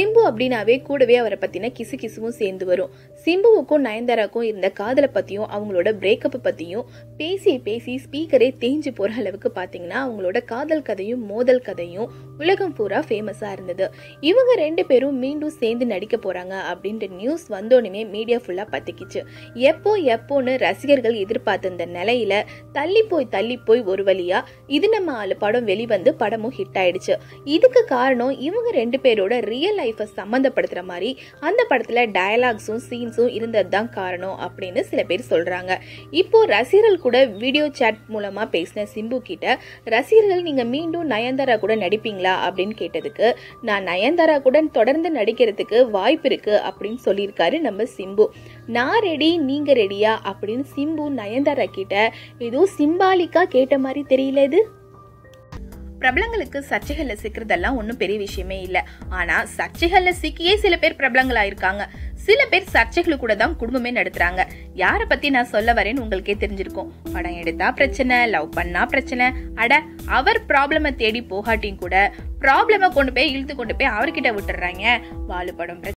சிம்பு அப்படின்னாவே கூடவே அவரை பத்தின கிசு கிசுவும் சேர்ந்து வரும் சிம்புவுக்கும் நயன்தாராக்கும் இருந்த காதலை பத்தியும் அவங்களோட பிரேக்கப் பத்தியும் பேசி பேசி ஸ்பீக்கரே தேஞ்சு போற அளவுக்கு பாத்தீங்கன்னா அவங்களோட காதல் கதையும் மோதல் கதையும் உலகம் பூரா ஃபேமஸா இருந்தது இவங்க ரெண்டு பேரும் மீண்டும் சேர்ந்து நடிக்க போறாங்க அப்படின்ற நியூஸ் வந்தோடனே மீடியா ஃபுல்லா பத்திக்கிச்சு எப்போ எப்போன்னு ரசிகர்கள் எதிர்பார்த்த இந்த நிலையில தள்ளி போய் தள்ளி போய் ஒரு வழியா இது நம்ம ஆளு படம் வெளிவந்து படமும் ஹிட் ஆயிடுச்சு இதுக்கு காரணம் இவங்க ரெண்டு பேரோட ரியல் லைஃபை சம்மந்தப்படுத்துற மாதிரி அந்த படத்துல டயலாக்ஸும் சீன்ஸும் இருந்தது தான் காரணம் அப்படின்னு சில பேர் சொல்றாங்க இப்போ ரசிகர்கள் கூட வீடியோ சாட் மூலமா பேசின சிம்பு கிட்ட ரசிகர்கள் நீங்க மீண்டும் நயன்தாரா கூட நடிப்பீங்களா அப்படின்னு கேட்டதுக்கு நான் நயன்தாரா கூட தொடர்ந்து நடிக்கிறதுக்கு வாய்ப்பு இருக்கு அப்படின்னு சொல்லியிருக்காரு நம்ம சிம்பு நான் ரெடி நீங்க ரெடியா அப்படின்னு சிம்பு நயன்தாரா கிட்ட ஏதோ சிம்பாலிக்கா கேட்ட மாதிரி தெரியல இது பிரபலங்களுக்கு சர்ச்சைகள்ல சிக்கிறதெல்லாம் ஒன்றும் பெரிய விஷயமே இல்லை ஆனா சர்ச்சைகள்ல சிக்கியே சில பேர் பிரபலங்களாயிருக்காங்க சில பேர் சர்ச்சைகள் கூட தான் குடும்பமே நடத்துறாங்க யாரை பத்தி நான் சொல்ல வரேன்னு உங்களுக்கே தெரிஞ்சிருக்கும் படம் எடுத்தா பிரச்சனை லவ் பண்ணா பிரச்சனை அட அவர் ப்ராப்ளம தேடி போகாட்டியும் கூட ப்ராப்ளம கொண்டு போய் இழுத்து கொண்டு போய் அவர்கிட்ட விட்டுறாங்க வாழு படம்